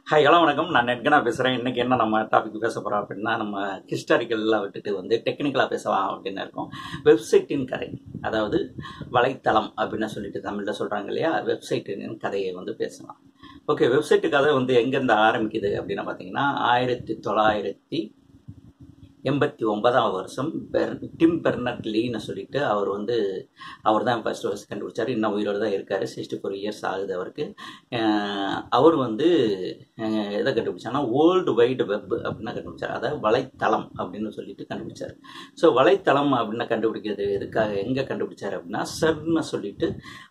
hi hello வணக்கம் நான் நெட்கனா பேசுகிறேன் இன்றைக்கி என்ன நம்ம டாபிக் பேச போகிறோம் அப்படின்னா நம்ம ஹிஸ்டாரிக்கல்லாம் விட்டுட்டு வந்து டெக்னிக்கலாக பேசலாம் அப்படின்னு இருக்கோம் வெப்சைட்டின் கதை அதாவது வலைத்தளம் அப்படின்னு சொல்லிட்டு தமிழில் சொல்கிறாங்க இல்லையா வெப்சைட்டின் கதையை வந்து பேசலாம் ஓகே வெப்சைட்டு கதை வந்து எங்கேருந்து ஆரம்பிக்குது அப்படின்னு பார்த்தீங்கன்னா ஆயிரத்தி தொள்ளாயிரத்தி எண்பத்தி ஒன்பதாம் வருஷம் பெர் டிம் பெர்னட் லீன்னு சொல்லிட்டு அவர் வந்து அவர் தான் ஃபர்ஸ்ட் ஃபர்ஸ்ட் கண்டுபிடிச்சார் இன்னும் உயிரோடு தான் இருக்கார் சிக்ஸ்டி ஃபோர் இயர்ஸ் ஆகுது அவருக்கு அஹ் அவர் வந்து அஹ் எதை கண்டுபிடிச்சாங்கன்னா வேர்ல்டு வைடு வெப் அப்படின்னு கண்டுபிடிச்சார் அதாவது வலைத்தளம் அப்படின்னு சொல்லிட்டு கண்டுபிடிச்சார் ஸோ வலைத்தளம் அப்படின்னு கண்டுபிடிக்கிறது எதுக்காக எங்கே கண்டுபிடிச்சார் அப்படின்னா செர்ன்னு சொல்லிட்டு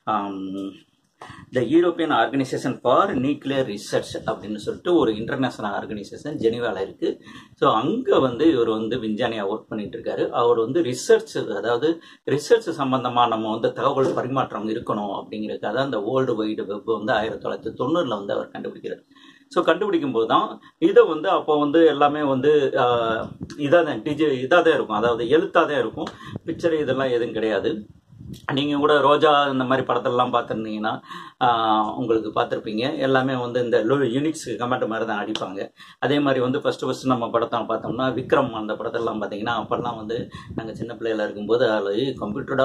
the European Organization for Nuclear Research அப்படின்னு சொல்லிட்டு ஒரு இன்டர்நேஷனல் ஆர்கனைசேஷன் ஜெனிவாவில் இருக்குது ஸோ அங்கே வந்து இவர் வந்து விஞ்ஞானியாக ஒர்க் பண்ணிட்டு இருக்காரு அவர் வந்து ரிசர்ச் அதாவது ரிசர்ச் சம்பந்தமாக நம்ம வந்து தகவல் பரிமாற்றம் இருக்கணும் அப்படிங்கிறதுக்காக தான் இந்த வேர்ல்டு வைடு வெப் வந்து ஆயிரத்தி தொள்ளாயிரத்தி தொண்ணூறில் வந்து அவர் கண்டுபிடிக்கிறார் ஸோ கண்டுபிடிக்கும் போது தான் இதை வந்து அப்போ வந்து எல்லாமே வந்து இதாக தான் டிஜி இதாக தான் இருக்கும் அதாவது எழுத்தாக தான் இருக்கும் பிக்சர் இதெல்லாம் எதுவும் கிடையாது நீங்கள் கூட ரோஜா இந்த மாதிரி படத்தெல்லாம் பார்த்துருந்தீங்கன்னா உங்களுக்கு பார்த்துருப்பீங்க எல்லாமே வந்து இந்த யூனிக்ஸ் கமெண்ட் மாதிரி தான் அடிப்பாங்க அதே மாதிரி வந்து ஃபஸ்ட்டு ஃபஸ்ட்டு நம்ம படத்தை பார்த்தோம்னா விக்ரம் அந்த படத்தெல்லாம் பார்த்தீங்கன்னா அப்போல்லாம் வந்து நாங்கள் சின்ன பிள்ளையில இருக்கும்போது அதில் கம்ப்யூட்டரா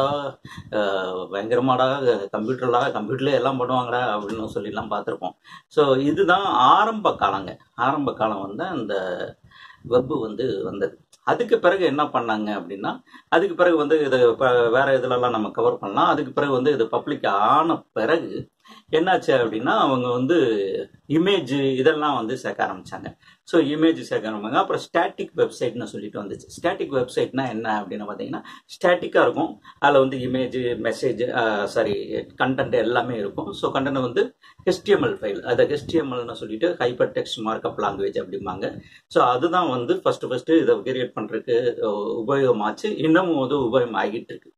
பயங்கரமாடா கம்ப்யூட்டர்லா கம்ப்யூட்டர்லேயே எல்லாம் பண்ணுவாங்கடா அப்படின்னு சொல்லிலாம் பார்த்துருப்போம் ஸோ இதுதான் ஆரம்ப காலங்க ஆரம்ப காலம் வந்து அந்த வெப்பு வந்து வந்தது அதுக்கு பிறகு என்ன பண்ணாங்க அப்படின்னா அதுக்கு பிறகு வந்து இது வேற இதுலலாம் நம்ம கவர் பண்ணலாம் அதுக்கு பிறகு வந்து இது பப்ளிக் ஆன பிறகு என்னாச்சு அப்படின்னா அவங்க வந்து இமேஜ் இதெல்லாம் வந்து சேர்க்க ஆரம்பிச்சாங்க ஸோ இமேஜ் சேர்க்க ஆரம்பிங்க அப்புறம் ஸ்டாட்டிக் வெப்சைட்னு சொல்லிட்டு வந்துச்சு ஸ்டாட்டிக் வெப்சைட்னா என்ன அப்படின்னு பார்த்தீங்கன்னா ஸ்டாட்டிக்காக இருக்கும் அதில் வந்து இமேஜ் மெசேஜ் சாரி கண்டென்ட் எல்லாமே இருக்கும் ஸோ கண்டென்ட் வந்து ஹெச்டிஎம்எல் ஃபைல் அதை ஹெச்டிஎம்எல்னு சொல்லிட்டு ஹைப்பர் டெக்ஸ்ட் மார்க்அப் லாங்குவேஜ் அப்படிம்பாங்க ஸோ அதுதான் வந்து ஃபர்ஸ்ட் ஃபர்ஸ்ட் இதை கிரியேட் பண்ணுறதுக்கு உபயோகமாச்சு இன்னமும் வந்து உபயோகம் ஆகிட்டு இருக்கு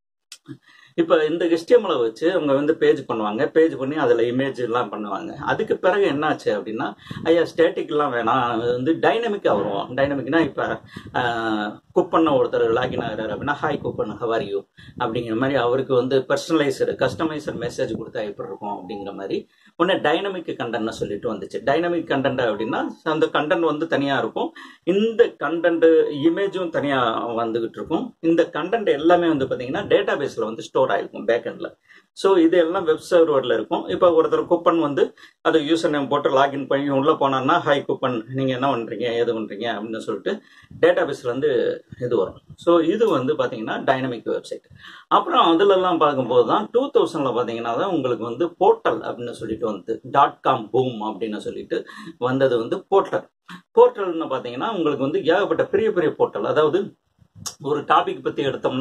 இப்போ இந்த ஹெச்டிஎம்ல வச்சு அவங்க வந்து பேஜ் பண்ணுவாங்க பேஜ் பண்ணி அதில் இமேஜ் எல்லாம் பண்ணுவாங்க அதுக்கு பிறகு என்னாச்சு அப்படின்னா ஐயா ஸ்டேட்டிக்லாம் வேணாம் வந்து டைனமிக்காக வரும் டைனமிக்னா இப்போ குப்பண்ண ஒருத்தர் லாகின் ஆகிறாரு அப்படின்னா ஹாய் குப்பன் ஹவர் யூ அப்படிங்கிற மாதிரி அவருக்கு வந்து பர்சனலைசர் கஸ்டமைசர் மெசேஜ் கொடுத்தா எப்படி இருக்கும் அப்படிங்கிற மாதிரி ஒன்று டைனமிக் கண்டென்ட்னு சொல்லிட்டு வந்துச்சு டைனமிக் கண்டென்ட் அப்படின்னா அந்த கண்டென்ட் வந்து தனியாக இருக்கும் இந்த கண்டென்ட் இமேஜும் தனியாக வந்துகிட்டு இருக்கும் இந்த கண்டென்ட் எல்லாமே வந்து பார்த்தீங்கன்னா டேட்டா பேஸில் வந்து ஸ்டோர் ஆயிருக்கும் பேக்கெண்டில் ஸோ இது எல்லாம் வெப் சர்வரில் இருக்கும் இப்போ ஒருத்தர் கூப்பன் வந்து அதை யூசர் நேம் போட்டு லாகின் பண்ணி உள்ளே போனான்னா ஹாய் கூப்பன் நீங்கள் என்ன பண்ணுறீங்க ஏது பண்ணுறீங்க அப்படின்னு சொல்லிட்டு டேட்டா பேஸில் வந்து இது வரும் ஸோ இது வந்து பார்த்தீங்கன்னா டைனமிக் வெப்சைட் அப்புறம் அதுலலாம் பார்க்கும்போது தான் டூ தௌசண்டில் பார்த்தீங்கன்னா தான் உங்களுக்கு வந்து போர்ட்டல் அப்படின்னு சொல்லிட்டு வந்து டாட் காம் பூம் அப்படின்னு சொல்லிட்டு வந்தது வந்து போர்ட்டல் போர்ட்டல்னு பார்த்தீங்கன்னா உங்களுக்கு வந்து ஏகப்பட்ட பெரிய பெரிய போர்ட்டல் அதாவது ஒரு டாபிக் பற்றி எடுத்தோம்னா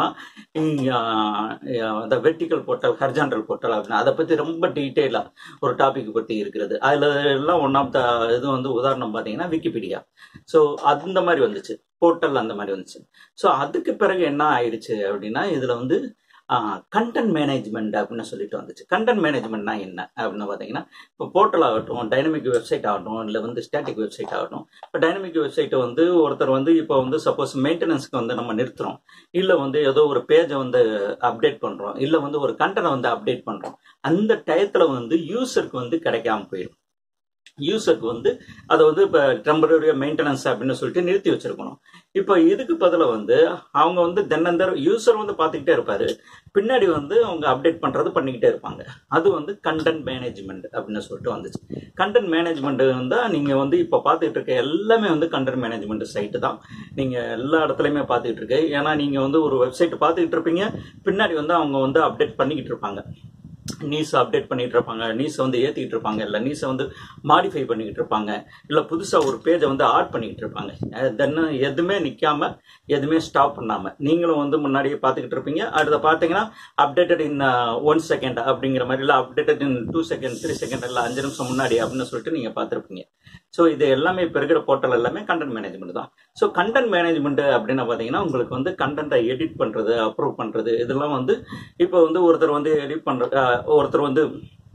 இந்த வெர்டிக்கல் போர்ட்டல் ஹர்ஜாண்டல் போர்ட்டல் அப்படின்னு அதை பற்றி ரொம்ப டீட்டெயிலாக ஒரு டாபிக் பற்றி இருக்கிறது அதில் எல்லாம் ஒன் ஆஃப் த இது வந்து உதாரணம் பார்த்தீங்கன்னா விக்கிபீடியா ஸோ அந்த மாதிரி வந்துச்சு போர்ட்டல் அந்த மாதிரி வந்துச்சு ஸோ அதுக்கு பிறகு என்ன ஆயிடுச்சு அப்படின்னா இதில் வந்து கண்டென்ட் மேனேஜ்மெண்ட் அப்படின்னு சொல்லிட்டு வந்துச்சு கண்டென்ட் மேனேஜ்மெண்ட்னா என்ன அப்படின்னு பார்த்தீங்கன்னா இப்போ போர்ட்டல் ஆகட்டும் டைனமிக் வெப்சைட் ஆகட்டும் இல்லை வந்து ஸ்டாட்டிக் வெப்சைட் ஆகட்டும் இப்போ டைனமிக் வெப்சைட்டை வந்து ஒருத்தர் வந்து இப்போ வந்து சப்போஸ் மெயின்டெனன்ஸ்க்கு வந்து நம்ம நிறுத்துறோம் இல்லை வந்து ஏதோ ஒரு பேஜை வந்து அப்டேட் பண்ணுறோம் இல்லை வந்து ஒரு கண்டனை வந்து அப்டேட் பண்ணுறோம் அந்த டயத்தில் வந்து யூசருக்கு வந்து கிடைக்காம போயிடும் யூசருக்கு வந்து அதை வந்து இப்போ டெம்பரரியாக மெயின்டெனன்ஸ் அப்படின்னு சொல்லிட்டு நிறுத்தி வச்சிருக்கணும் இப்போ இதுக்கு பதிலாக வந்து அவங்க வந்து தினந்தர யூசர் வந்து பார்த்துக்கிட்டே இருப்பாரு பின்னாடி வந்து அவங்க அப்டேட் பண்ணுறது பண்ணிக்கிட்டே இருப்பாங்க அது வந்து கண்டென்ட் மேனேஜ்மெண்ட் அப்படின்னு சொல்லிட்டு வந்துச்சு கண்டென்ட் மேனேஜ்மெண்ட் வந்து நீங்கள் வந்து இப்போ பார்த்துக்கிட்டு இருக்க எல்லாமே வந்து கண்டென்ட் மேனேஜ்மெண்ட் சைட்டு தான் நீங்கள் எல்லா இடத்துலையுமே பார்த்துக்கிட்டு இருக்கு ஏன்னா நீங்கள் வந்து ஒரு வெப்சைட் பார்த்துக்கிட்டு இருப்பீங்க பின்னாடி வந்து அவங்க வந்து அப்டேட் பண்ணிக்கிட்டு இருப்பாங்க நீஸ் அப்டேட் பண்ணிட்டு இருப்பாங்க நீஸை வந்து ஏற்றிக்கிட்டு இருப்பாங்க இல்லை நீஸை வந்து மாடிஃபை பண்ணிக்கிட்டு இருப்பாங்க இல்லை புதுசாக ஒரு பேஜை வந்து ஆட் பண்ணிக்கிட்டு இருப்பாங்க தென் எதுவுமே நிற்காம எதுவுமே ஸ்டாப் பண்ணாமல் நீங்களும் வந்து முன்னாடியே பார்த்துக்கிட்டு இருப்பீங்க அடுத்த பார்த்தீங்கன்னா அப்டேட்டட் இன் ஒன் செகண்ட் அப்படிங்கிற மாதிரி இல்லை updated in two second three second இல்லை அஞ்சு நிமிஷம் முன்னாடி அப்படின்னு சொல்லிட்டு நீங்கள் பார்த்துருப்பீங்க ஸோ இது எல்லாமே இப்போ இருக்கிற போர்ட்டல் எல்லாமே கண்டென்ட் மேனேஜ்மெண்ட் தான் ஸோ கண்டென்ட் மேனேஜ்மெண்ட் அப்படின்னு பார்த்தீங்கன்னா உங்களுக்கு வந்து கண்டென்ட்டை எடிட் பண்ணுறது அப்ரூவ் பண்ணுறது இதெல்லாம் வந்து இப்போ வந்து ஒருத்தர் வந்து எடிட் பண்ணுற ஒருத்தர் வந்து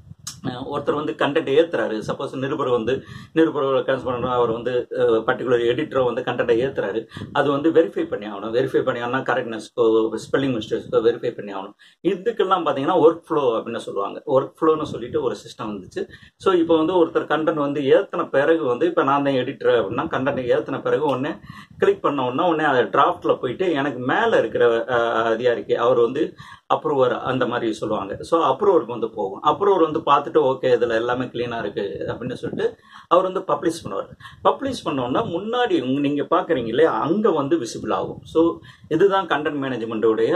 அஹ் ஒருத்தர் வந்து கண்டென்ட் ஏத்துறாரு சப்போஸ் நிருபர் வந்து நிருபர் கன்சூமர் அவர் வந்து பர்டிகுலர் எடிட்டரோ வந்து கண்டென்ட்டை ஏத்துறாரு அது வந்து வெரிஃபை பண்ணி ஆகணும் வெரிஃபை பண்ணி ஆகணும் கரெக்ட்னஸ்க்கோ ஸ்பெல்லிங் மிஸ்டேக்ஸ்க்கோ வெரிஃபை பண்ணி ஆகணும் இதுக்கெல்லாம் பார்த்தீங்கன்னா ஒர்க் ஃப்ளோ அப்படின்னு சொல்லுவாங்க ஒர்க் ஃப்ளோன்னு சொல்லிட்டு ஒரு சிஸ்டம் வந்துச்சு ஸோ இப்போ வந்து ஒருத்தர் கண்டென்ட் வந்து ஏற்றின பிறகு வந்து இப்போ நான் தான் எடிட்டர் அப்படின்னா கண்டென்ட் ஏற்றின பிறகு உடனே கிளிக் பண்ண உடனே உடனே அதை டிராஃப்டில் போயிட்டு எனக்கு மேலே இருக்கிற அஹ், அதிகாரிக்கு அவர் வந்து அப்ரூவர் அந்த மாதிரி சொல்லுவாங்க ஸோ அப்ரூவருக்கு வந்து போகும் அப்ரூவர் வந்து பார்த்துட்டு ஓகே இதில் எல்லாமே க்ளீனாக இருக்கு அப்படின்னு சொல்லிட்டு அவர் வந்து பப்ளிஷ் பண்ணுவார் பப்ளிஷ் பண்ணோன்னா முன்னாடி உங்க- நீங்க பார்க்குறீங்க இல்லையா அங்கே வந்து விசிபிள் ஆகும் ஸோ இதுதான் கண்டென்ட் மேனேஜ்மெண்ட்டுடைய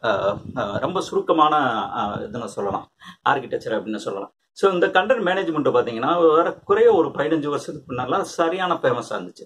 ரொம்ப சுருக்கமான அஹ், இதுன்னு சொல்லலாம் ஆர்கிடெக்சர் அப்படின்னு சொல்லலாம் ஸோ இந்த கண்டென்ட் மேனேஜ்மெண்ட் பார்த்தீங்கன்னா வர குறைய ஒரு பதினஞ்சு வருஷத்துக்கு முன்னாலாம் சரியான ஃபேமஸாக இருந்துச்சு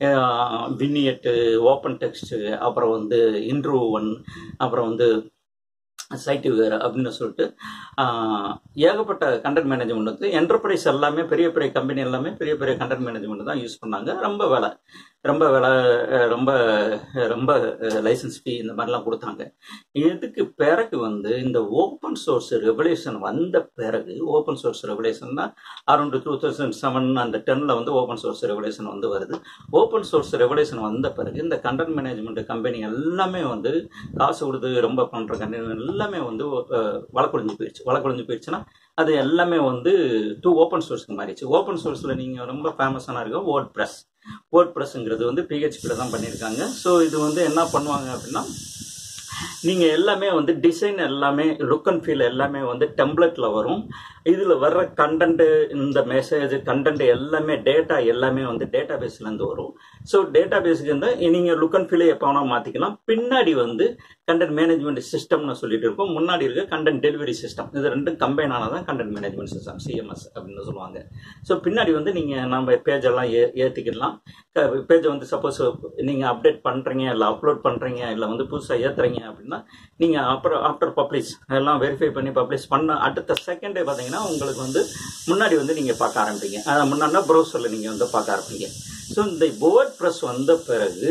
வினியட்டு ஓப்பன் டெக்ஸ்ட் அப்புறம் வந்து இன்ட்ரூ ஒன் அப்புறம் வந்து சைட்டு வேறு அப்படின்னு சொல்லிட்டு ஆஹ், ஏகப்பட்ட கண்டென்ட் மேனேஜ்மெண்ட் வந்து என்டர்பிரைஸ் எல்லாமே பெரிய பெரிய கம்பெனி எல்லாமே பெரிய பெரிய கண்டென்ட் மேனேஜ்மெண்ட் தான் யூஸ் பண்ணாங்க ரொம்ப விலை ரொம்ப விலை அஹ், ரொம்ப அஹ், ரொம்ப லைசன்ஸ் ஃபீ இந்த மாதிரிலாம் கொடுத்தாங்க இதுக்கு பிறகு வந்து இந்த ஓப்பன் சோர்ஸ் ரெவலேஷன் வந்த பிறகு ஓப்பன் சோர்ஸ் ரெவலேஷன்னா அரௌண்ட் டூ தௌசண்ட் செவன் அந்த டென்னில் வந்து ஓப்பன் சோர்ஸ் ரெவலேஷன் வந்து வருது ஓப்பன் சோர்ஸ் ரெவலேஷன் வந்த பிறகு இந்த கண்டென்ட் மேனேஜ்மெண்ட் கம்பெனி எல்லாமே வந்து காசு கொடுத்து ரொம்ப பண்ணுற கம்பெனி எல்லாமே வந்து அஹ், வழக்குழிஞ்சு போயிடுச்சு வழக்குழிஞ்சு போயிடுச்சுன்னா அது எல்லாமே வந்து டூ ஓப்பன் சோர்ஸ்க்கு மாறிடுச்சு ஓப்பன் சோர்ஸில் நீங்கள் ரொம்ப ஃபேமஸான இருக்க வேர்ட் ப்ரெஸ் வேர்ட் ப்ரெஸ்ங்கிறது வந்து பிஹெச்பியில் தான் பண்ணியிருக்காங்க ஸோ இது வந்து என்ன பண்ணுவாங்க அப்படின்னா நீங்க எல்லாமே வந்து டிசைன் எல்லாமே லுக் அண்ட் ஃபீல் எல்லாமே வந்து டெம்ப்ளெட்ல வரும் இதுல வர்ற கண்டென்ட் இந்த மெசேஜ் கண்டென்ட் எல்லாமே டேட்டா எல்லாமே வந்து டேட்டா பேஸ்ல இருந்து வரும் ஸோ டேட்டா பேஸுக்கு இருந்தால் நீங்க லுக் அண்ட் ஃபீலை எப்போ வேணா மாத்திக்கலாம் பின்னாடி வந்து கண்டென்ட் மேனேஜ்மெண்ட் சிஸ்டம்னு சொல்லிட்டு இருக்கோம் முன்னாடி இருக்க கண்டென்ட் டெலிவரி சிஸ்டம் இது ரெண்டும் கம்பைன் ஆனதான் கண்டென்ட் மேனேஜ்மெண்ட் சிஸ்டம் சிஎம்எஸ் அப்படின்னு சொல்லுவாங்க ஸோ பின்னாடி வந்து நீங்க நம்ம பேஜ் எல்லாம் ஏ ஏற்றிக்கிடலாம் பேஜை வந்து சப்போஸ் நீங்க அப்டேட் பண்றீங்க இல்லை அப்லோட் பண்றீங்க இல்லை வந்து புதுசாக ஏத்துறீங்க அப்படின்னா நீங்க அப்புறம் ஆஃப்டர் பப்ளிஷ் எல்லாம் வெரிஃபை பண்ணி பப்ளிஷ் பண்ண அடுத்த செகண்டே பார்த்தீங்கன்னா உங்களுக்கு வந்து முன்னாடி வந்து நீங்க பார்க்க ஆரம்பிப்பீங்க அஹ் முன்னாடினா ப்ரௌசரில் நீங்க வந்து பார்க்க ஆரம்பிப்பீங்க ஸோ இந்த வேர்ட் ப்ரெஸ் வந்த பிறகு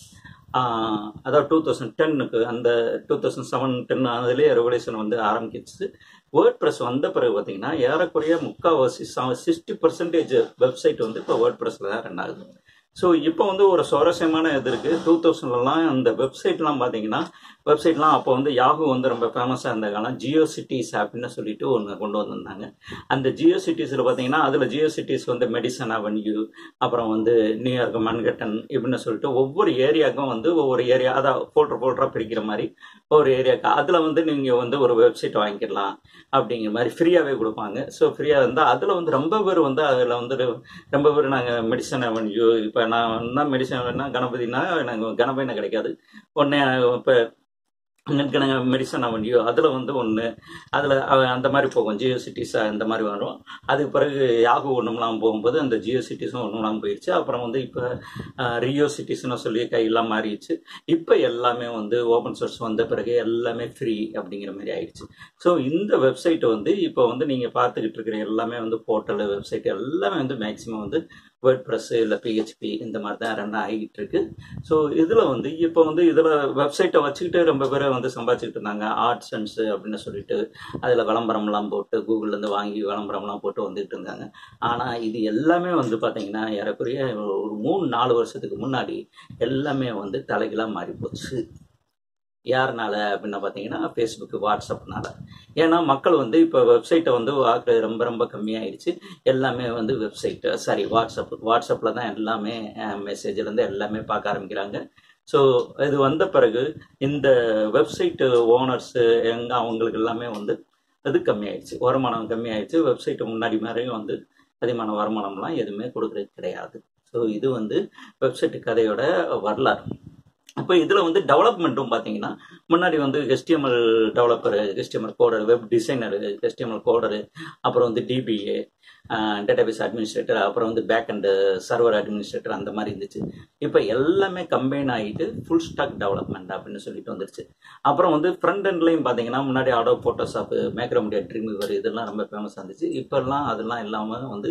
ஆஹ் அதாவது டூ தௌசண்ட் டென்னுக்கு அந்த டூ தௌசண்ட் செவன் டென் அதுலேயே ரெவல்யூஷன் வந்து ஆரம்பிச்சிச்சு வேர்ட் ப்ரெஸ் வந்த பிறகு பார்த்தீங்கன்னா ஏறக்குறைய முக்கால்வாசி சிக்ஸ்டி பர்சன்டேஜ் வெப்சைட் வந்து இப்போ வேர்ட் ப்ரெஸ்ல தான் ரன் ஆகுது ஸோ இப்போ வந்து ஒரு சுவாரஸ்யமான இது இருக்கு டூ தௌசண்ட்லலாம் அந்த வெப்சைட்லாம் பார்த்தீங்கன்னா வெப்சைட்லாம் அப்போ வந்து யாஹூ வந்து ரொம்ப ஃபேமஸாக இருந்த காலம் ஜியோ சிட்டிஸ் அப்படின்னு சொல்லிட்டு ஒன்று கொண்டு வந்திருந்தாங்க அந்த ஜியோ சிட்டிஸில் பார்த்தீங்கன்னா அதில் ஜியோ சிட்டிஸ் வந்து மெடிசன் அவென்யூ அப்புறம் வந்து நியூயார்க் மன்கட்டன் இப்படின்னு சொல்லிட்டு ஒவ்வொரு ஏரியாவுக்கும் வந்து ஒவ்வொரு ஏரியா அதான் ஃபோல்டர் ஃபோல்டராக பிரிக்கிற மாதிரி ஒரு ஏரியாவுக்கு அதில் வந்து நீங்கள் வந்து ஒரு வெப்சைட் வாங்கிக்கலாம் அப்படிங்கிற மாதிரி ஃப்ரீயாகவே கொடுப்பாங்க ஸோ ஃப்ரீயாக இருந்தால் அதில் வந்து ரொம்ப பேர் வந்து அதில் வந்து ரொம்ப பேர் நாங்கள் மெடிசன் அவென்யூ இப்போ நான் என்ன மெடிசன் வேணா கணபதினா எனக்கு கணபதினா கிடைக்காது உடனே இப்போ நெற்கணங்க மெடிசன் அவன்யோ அதில் வந்து ஒன்று அதில் அந்த மாதிரி போகும் ஜியோ சிட்டிஸ் அந்த மாதிரி வரும் அதுக்கு பிறகு யாகு ஒன்றும்லாம் போகும்போது அந்த ஜியோ சிட்டிஸும் ஒன்றும்லாம் போயிடுச்சு அப்புறம் வந்து இப்போ ரியோ சிட்டிஸ்னு சொல்லி கையெல்லாம் மாறிடுச்சு இப்போ எல்லாமே வந்து ஓப்பன் சோர்ஸ் வந்த பிறகு எல்லாமே ஃப்ரீ அப்படிங்கிற மாதிரி ஆயிடுச்சு ஸோ இந்த வெப்சைட் வந்து இப்போ வந்து நீங்கள் பார்த்துக்கிட்டு இருக்கிற எல்லாமே வந்து போர்ட்டல் வெப்சைட் எல்லாமே வந்து மேக்ஸிமம் வந்து வேர்ட் ப்ரெஸ் இல்லை பிஹெச்பி இந்த மாதிரி தான் ரன் ஆகிட்டு இருக்கு ஸோ இதில் வந்து இப்போ வந்து இதில் வெப்சைட்டை வச்சுக்கிட்டு ரொம்ப பேர் வந்து சம்பாதிச்சுட்டு இருந்தாங்க ஆர்ட் சென்ஸ் அப்படின்னு சொல்லிட்டு அதில் விளம்பரம்லாம் போட்டு கூகுள்லேருந்து வாங்கி விளம்பரம்லாம் போட்டு வந்துட்டு இருந்தாங்க ஆனால் இது எல்லாமே வந்து பார்த்தீங்கன்னா ஏறக்குறைய ஒரு மூணு நாலு வருஷத்துக்கு முன்னாடி எல்லாமே வந்து தலைகளாக மாறி போச்சு யாருனால அப்படின்னு பார்த்தீங்கன்னா ஃபேஸ்புக் வாட்ஸ்அப்னால ஏன்னா மக்கள் வந்து இப்போ வெப்சைட்டை வந்து வாக்கு ரொம்ப ரொம்ப கம்மியாயிடுச்சு எல்லாமே வந்து வெப்சைட் சாரி வாட்ஸ்அப் வாட்ஸ்அப்பில் தான் எல்லாமே மெசேஜ்லேருந்து எல்லாமே பார்க்க ஆரம்பிக்கிறாங்க ஸோ இது வந்த பிறகு இந்த வெப்சைட் ஓனர்ஸு எங்க அவங்களுக்கு எல்லாமே வந்து இது கம்மியாயிடுச்சு வருமானம் கம்மியாயிடுச்சு வெப்சைட்டு முன்னாடி மாதிரியும் வந்து அதிகமான வருமானம்லாம் எதுவுமே கொடுக்குறது கிடையாது ஸோ இது வந்து வெப்சைட் கதையோட வரலாறு இப்போ இதில் வந்து டெவலப்மெண்ட்டும் பார்த்தீங்கன்னா முன்னாடி வந்து HTML developer HTML coder web designer HTML coder அப்புறம் வந்து டிபிஏ டேட்டாபேஸ் அட்மினிஸ்ட்ரேட்டர் அப்புறம் வந்து பேக் அண்டு சர்வர் அட்மினிஸ்ட்ரேட்டர் அந்த மாதிரி இருந்துச்சு இப்போ எல்லாமே கம்பைன் ஆகிட்டு ஃபுல் ஸ்டாக் டெவலப்மெண்ட் அப்படின்னு சொல்லிட்டு வந்துருச்சு அப்புறம் வந்து ஃப்ரண்ட் எண்ட்லையும் பார்த்தீங்கன்னா முன்னாடி ஆடோ ஃபோட்டோஷாப்பு மேக்ரோமீடியா ட்ரீம் இவர் இதெல்லாம் ரொம்ப ஃபேமஸாக இருந்துச்சு இப்போல்லாம் அதெல்லாம் இல்லாமல் வந்து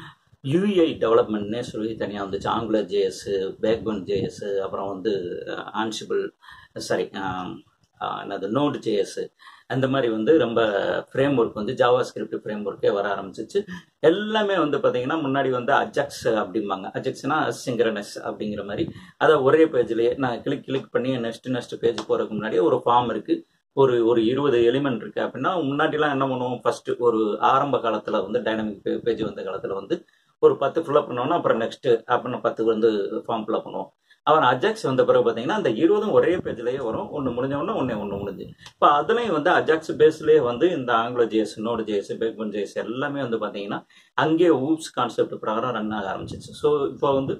யூஐ டெவலப்மெண்ட்னே சொல்லி தனியாக வந்துச்சு ஆங்குலர் ஜேஎஸ் பேக்போன் ஜேஎஸ் அப்புறம் வந்து ஆன்சிபிள் சாரி என்னது நோட் ஜேஎஸ் அந்த மாதிரி வந்து ரொம்ப ஃப்ரேம் ஒர்க் வந்து ஜாவா ஸ்கிரிப்ட் ஃப்ரேம் ஒர்க்கே வர ஆரம்பிச்சிச்சு எல்லாமே வந்து பார்த்தீங்கன்னா முன்னாடி வந்து அஜெக்ஸ் அப்படிம்பாங்க அஜெக்ஸ்னா சிங்கரனஸ் அப்படிங்கிற மாதிரி அதை ஒரே பேஜ்லேயே நான் கிளிக் கிளிக் பண்ணி நெக்ஸ்ட் நெக்ஸ்ட் பேஜ் போகிறதுக்கு முன்னாடியே ஒரு ஃபார்ம் இருக்குது ஒரு ஒரு இருபது எலிமெண்ட் இருக்கு அப்படின்னா முன்னாடிலாம் என்ன பண்ணுவோம் ஃபர்ஸ்ட் ஒரு ஆரம்ப காலத்தில் வந்து டைனமிக் பேஜ் வந்த காலத்தில் வந்து ஒரு பத்து ஃபில்அப் பண்ணோம்னா அப்புறம் நெக்ஸ்ட் அப்படின்னு பத்து வந்து ஃபார்ம் ஃபில்அப் பண்ணுவோம் அப்புறம் அஜாக்ஸ் வந்த பிறகு பார்த்தீங்கன்னா அந்த இருபதும் ஒரே பேஜ்லேயே வரும் ஒன்று முடிஞ்ச உடனே ஒன்று ஒன்று முடிஞ்சு இப்போ அதுலேயும் வந்து அஜாக்ஸ் பேஸ்லேயே வந்து இந்த Angular JS Node JS Backbone JS எல்லாமே வந்து பார்த்தீங்கன்னா அங்கேயே ஊப்ஸ் கான்செப்ட் பிரகாரம் ரன் ஆக ஆரம்பிச்சிச்சு ஸோ இப்போ வந்து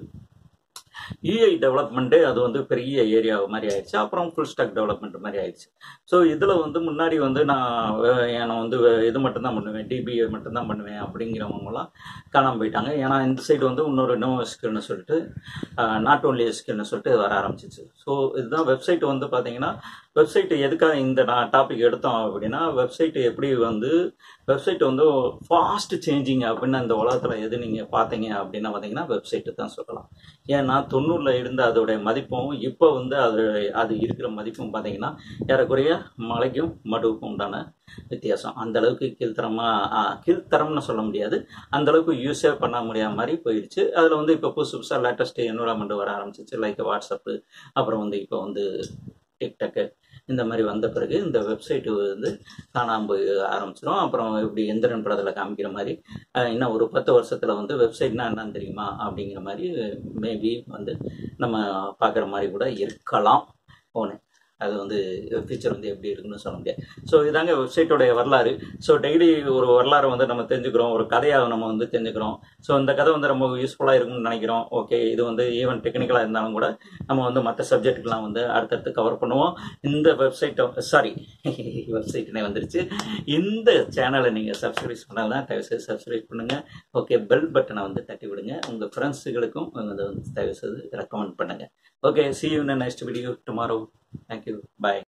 யூஐ டெவலப்மெண்ட்டே அது வந்து பெரிய ஏரியா மாதிரி ஆயிடுச்சு அப்புறம் ஃபுல் ஸ்டாக் டெவலப்மெண்ட் மாதிரி ஆயிடுச்சு ஸோ இதில் வந்து முன்னாடி வந்து நான் வே- நான் வந்து வே- இது மட்டும்தான் பண்ணுவேன் டிபிஏ மட்டும்தான் பண்ணுவேன் அப்படிங்கிறவங்கலாம் காணாமல் போயிட்டாங்க ஏன்னா இந்த சைடு வந்து இன்னொரு நோ எஸ்கில்னு சொல்லிட்டு நாட் ஓன்லி எஸ்கில்னு சொல்லிட்டு வர ஆரம்பிச்சிச்சு ஸோ இதுதான் வெப்சைட் வந்து பார்த்தீங்கன்னா வெப்சைட் எதுக்காக இந்த நான் டாபிக் எடுத்தோம் அப்படின்னா வெப்சைட் எப்படி வந்து வெப்சைட் வந்து ஃபாஸ்ட் சேஞ்சிங் அப்படின்னு இந்த உலகத்தில் எது நீங்கள் பார்த்தீங்க அப்படின்னா பார்த்தீங்கன்னா வெப்சைட்டு தான் சொல்லலாம் ஏன்னா தொண்ணூறில் இருந்த அதோடைய மதிப்பும் இப்போ வந்து அது அது இருக்கிற மதிப்பும் பார்த்தீங்கன்னா ஏறக்குறைய மலைக்கும் மடுவுக்கும் உண்டான வித்தியாசம் அந்த அளவுக்கு கீழ்த்தரமாக கீழ்த்தரம்னு சொல்ல முடியாது அந்த அளவுக்கு யூஸே பண்ண முடியாத மாதிரி போயிடுச்சு அதில் வந்து இப்போ புதுசு புதுசாக லேட்டஸ்ட் என்வரான்மெண்ட் வர ஆரம்பிச்சிச்சு லைக் வாட்ஸ்அப்பு அப்புறம் வந்து இப்போ வந்து டிக்டாக்கு இந்த மாதிரி வந்த பிறகு இந்த வெப்சைட்டு வந்து காணாமல் போய் ஆரம்பிச்சிடும் அப்புறம் இப்படி எந்திரன் படத்தில் காமிக்கிற மாதிரி அஹ், இன்னும் ஒரு பத்து வருஷத்தில் வந்து வெப்சைட்னா என்னன்னு தெரியுமா அப்படிங்கிற மாதிரி மேபி வந்து நம்ம பார்க்குற மாதிரி கூட இருக்கலாம் ஒன்று அது வந்து ஃபியூச்சர் வந்து எப்படி இருக்குன்னு சொல்ல முடியாது ஸோ இதாங்க வெப்சைட்டோடைய வரலாறு ஸோ டெய்லி ஒரு வரலாறு வந்து நம்ம தெரிஞ்சுக்கிறோம் ஒரு கதையாக நம்ம வந்து தெரிஞ்சுக்கிறோம் ஸோ இந்த கதை வந்து ரொம்ப யூஸ்ஃபுல்லாக இருக்கும்னு நினைக்கிறோம் ஓகே இது வந்து ஈவன் டெக்னிக்கலாக இருந்தாலும் கூட நம்ம வந்து மற்ற சப்ஜெக்ட்டுக்கெலாம் வந்து அடுத்தடுத்து கவர் பண்ணுவோம் இந்த வெப்சைட்டை சாரி வெப்சைட்னே வந்துருச்சு இந்த சேனலை நீங்கள் சப்ஸ்கிரைப் பண்ணலாம் தயவுசெய்து சப்ஸ்கிரைப் பண்ணுங்கள் ஓகே பெல் பட்டனை வந்து தட்டி விடுங்க உங்கள் ஃப்ரெண்ட்ஸுகளுக்கும் அதை வந்து தயவுசெய்து ரெக்கமெண்ட் பண்ணுங்கள் okay see you next video tomorrow thank you bye